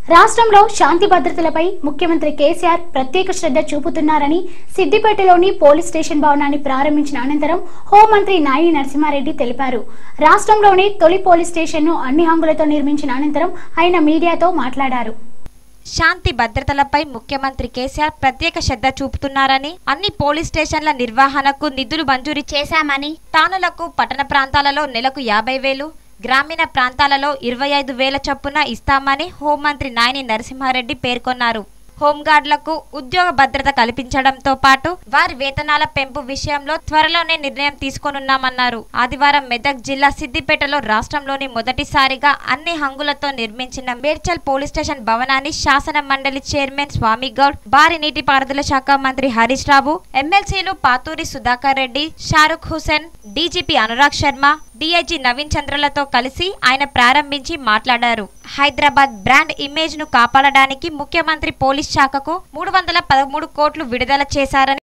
రాష్ట్రంలో శాంతి భద్రతలపై ముఖ్యమంత్రి కేసీఆర్ ప్రత్యేక శ్రద్ధ చూపుతున్నారని సిద్దిపేటలోని పోలీస్ స్టేషన్ భవనాన్ని ప్రారంభించిన అనంతరం హోంమంత్రి నాయి నరసింహారెడ్డి తెలిపారు రాష్ట్రంలోని తొలి పోలీస్ స్టేషన్ను అన్ని హంగులతో నిర్మించిన అనంతరం ఆయన మీడియాతో మాట్లాడారు శాంతి భద్రతలపై ముఖ్యమంత్రి కేసీఆర్ ప్రత్యేక శ్రద్ధ చూపుతున్నారని అన్ని పోలీస్ స్టేషన్ల నిర్వహణకు నిధులు మంజూరు చేశామని తానులకు పట్టణ ప్రాంతాలలో నెలకు యాభై వేలు గ్రామీణ ప్రాంతాలలో ఇరవై ఐదు వేల చొప్పున ఇస్తామని హోంమంత్రి నాయని నరసింహారెడ్డి పేర్కొన్నారు హోంగార్డులకు ఉద్యోగ భద్రత కల్పించడంతో పాటు వారి వేతనాల పెంపు విషయంలో త్వరలోనే నిర్ణయం తీసుకోనున్నామన్నారు ఆదివారం మెదక్ జిల్లా సిద్దిపేటలో రాష్ట్రంలోని మొదటిసారిగా అన్ని హంగులతో నిర్మించిన మేడ్చల్ పోలీస్ స్టేషన్ భవనాన్ని శాసన మండలి చైర్మన్ స్వామి గౌడ్ భారీ నీటిపారుదల శాఖ మంత్రి హరీష్ రావు ఎమ్మెల్సీలు పాతూరి సుధాకర్ రెడ్డి షారుఖ్ హుసేన్ డీజీపీ అనురాగ్ శర్మ డీఐజీ నవీన్ చంద్రలతో కలిసి ఆయన ప్రారంభించి మాట్లాడారు హైదరాబాద్ బ్రాండ్ ఇమేజ్ ను కాపాడడానికి ముఖ్యమంత్రి పోలీస్ శాఖకు మూడు వందల పదమూడు కోట్లు విడుదల చేశారని